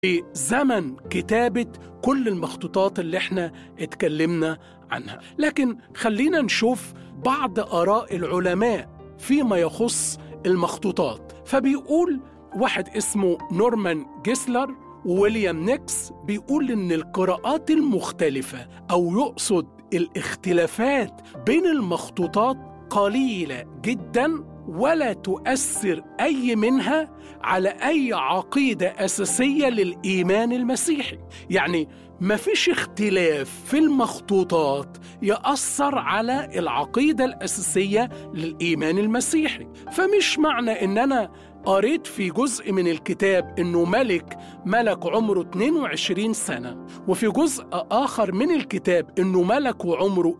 في زمن كتابة كل المخطوطات اللي احنا اتكلمنا عنها لكن خلينا نشوف بعض آراء العلماء فيما يخص المخطوطات فبيقول واحد اسمه نورمان جيسلر وويليام نيكس بيقول ان القراءات المختلفة او يقصد الاختلافات بين المخطوطات قليلة جدا ولا تؤثر اي منها على اي عقيده اساسيه للايمان المسيحي يعني مفيش اختلاف في المخطوطات ياثر على العقيده الاساسيه للايمان المسيحي فمش معنى ان انا قريت في جزء من الكتاب انه ملك ملك عمره 22 سنه وفي جزء اخر من الكتاب انه ملك وعمره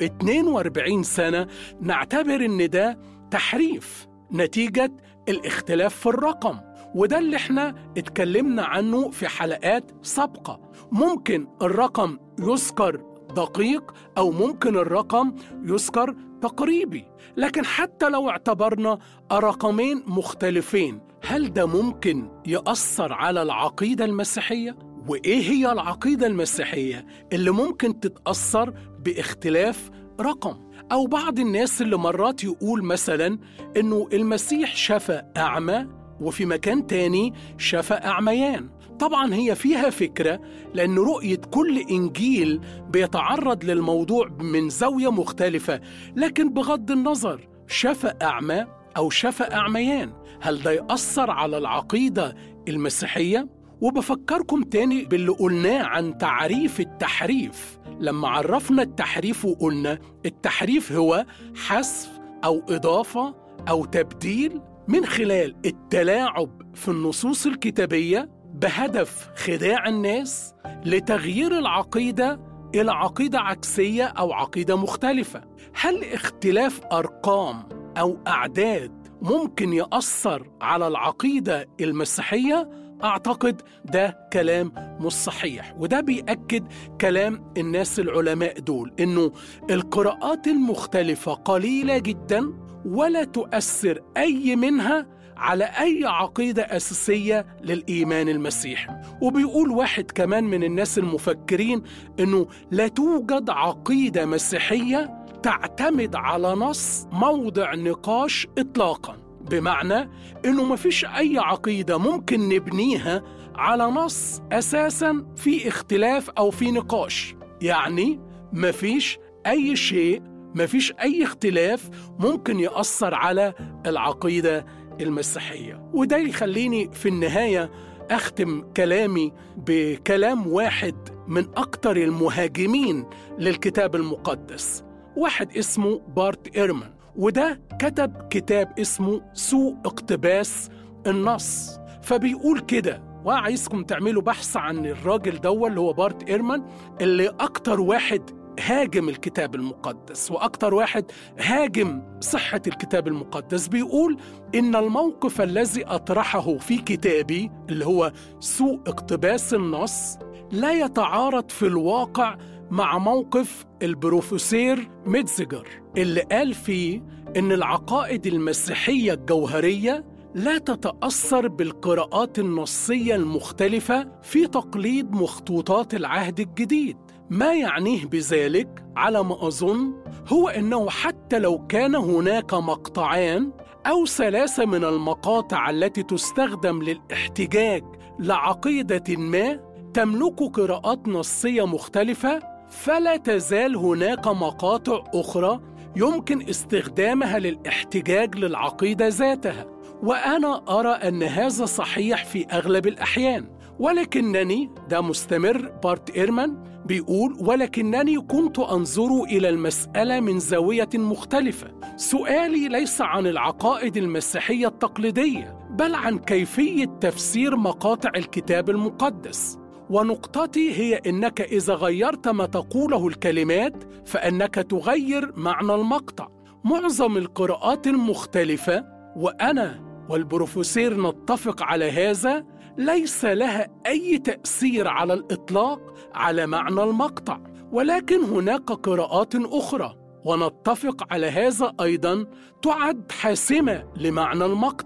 42 سنه نعتبر ان ده تحريف نتيجة الاختلاف في الرقم وده اللي احنا اتكلمنا عنه في حلقات سابقة ممكن الرقم يذكر دقيق أو ممكن الرقم يذكر تقريبي لكن حتى لو اعتبرنا رقمين مختلفين هل ده ممكن يأثر على العقيدة المسيحية؟ وإيه هي العقيدة المسيحية اللي ممكن تتأثر باختلاف رقم؟ أو بعض الناس اللي مرات يقول مثلا إنه المسيح شفى أعمى وفي مكان تاني شفى أعميان طبعا هي فيها فكرة لأن رؤية كل إنجيل بيتعرض للموضوع من زاوية مختلفة لكن بغض النظر شفى أعمى أو شفى أعميان هل ده يأثر على العقيدة المسيحية؟ وبفكركم تاني باللي قلناه عن تعريف التحريف لما عرفنا التحريف وقلنا التحريف هو حذف أو إضافة أو تبديل من خلال التلاعب في النصوص الكتابية بهدف خداع الناس لتغيير العقيدة إلى عقيدة عكسية أو عقيدة مختلفة هل اختلاف أرقام أو أعداد ممكن يأثر على العقيدة المسيحية؟ أعتقد ده كلام مش صحيح وده بيأكد كلام الناس العلماء دول إنه القراءات المختلفة قليلة جدا ولا تؤثر أي منها على أي عقيدة أساسية للإيمان المسيحي وبيقول واحد كمان من الناس المفكرين إنه لا توجد عقيدة مسيحية تعتمد على نص موضع نقاش إطلاقاً بمعنى انه مفيش اي عقيده ممكن نبنيها على نص اساسا في اختلاف او في نقاش يعني مفيش اي شيء مفيش اي اختلاف ممكن ياثر على العقيده المسيحيه وده يخليني في النهايه اختم كلامي بكلام واحد من اكتر المهاجمين للكتاب المقدس واحد اسمه بارت إيرمان وده كتب كتاب اسمه سوء اقتباس النص فبيقول كده وعايزكم تعملوا بحث عن الراجل ده اللي هو بارت إيرمان اللي أكتر واحد هاجم الكتاب المقدس وأكتر واحد هاجم صحة الكتاب المقدس بيقول إن الموقف الذي أطرحه في كتابي اللي هو سوء اقتباس النص لا يتعارض في الواقع مع موقف البروفيسور ميتزجر اللي قال فيه إن العقائد المسيحية الجوهرية لا تتأثر بالقراءات النصية المختلفة في تقليد مخطوطات العهد الجديد ما يعنيه بذلك على ما أظن هو أنه حتى لو كان هناك مقطعان أو ثلاثة من المقاطع التي تستخدم للاحتجاج لعقيدة ما تملك قراءات نصية مختلفة فلا تزال هناك مقاطع أخرى يمكن استخدامها للاحتجاج للعقيدة ذاتها وأنا أرى أن هذا صحيح في أغلب الأحيان ولكنني ده مستمر بارت إيرمان بيقول ولكنني كنت أنظر إلى المسألة من زاوية مختلفة سؤالي ليس عن العقائد المسيحية التقليدية بل عن كيفية تفسير مقاطع الكتاب المقدس ونقطتي هي انك اذا غيرت ما تقوله الكلمات فانك تغير معنى المقطع معظم القراءات المختلفه وانا والبروفيسور نتفق على هذا ليس لها اي تاثير على الاطلاق على معنى المقطع ولكن هناك قراءات اخرى ونتفق على هذا ايضا تعد حاسمه لمعنى المقطع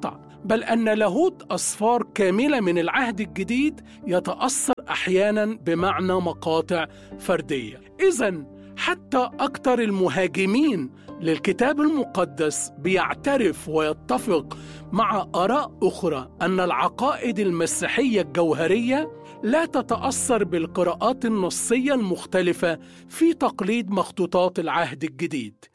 بل أن لاهوت أصفار كاملة من العهد الجديد يتأثر أحيانا بمعنى مقاطع فردية إذا حتى أكثر المهاجمين للكتاب المقدس بيعترف ويتفق مع آراء أخرى أن العقائد المسيحية الجوهرية لا تتأثر بالقراءات النصية المختلفة في تقليد مخطوطات العهد الجديد.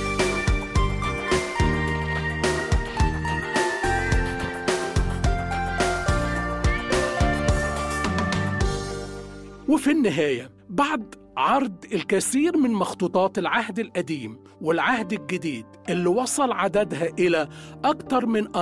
وفي النهاية بعد عرض الكثير من مخطوطات العهد القديم والعهد الجديد اللي وصل عددها إلى أكثر من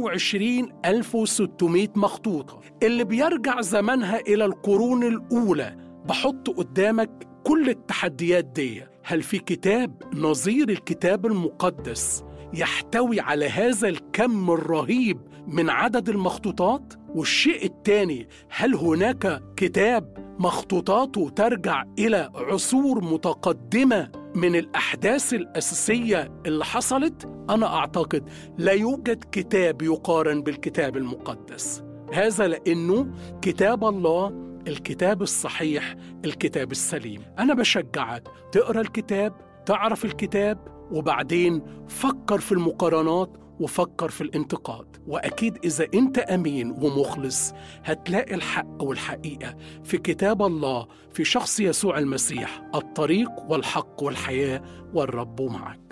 24600 مخطوطة اللي بيرجع زمنها إلى القرون الأولى بحط قدامك كل التحديات دي هل في كتاب نظير الكتاب المقدس يحتوي على هذا الكم الرهيب من عدد المخطوطات والشيء الثاني هل هناك كتاب مخطوطاته ترجع الى عصور متقدمه من الاحداث الاساسيه اللي حصلت انا اعتقد لا يوجد كتاب يقارن بالكتاب المقدس هذا لانه كتاب الله الكتاب الصحيح الكتاب السليم انا بشجعك تقرا الكتاب تعرف الكتاب وبعدين فكر في المقارنات وفكر في الانتقاد واكيد اذا انت امين ومخلص هتلاقي الحق والحقيقه في كتاب الله في شخص يسوع المسيح الطريق والحق والحياه والرب معك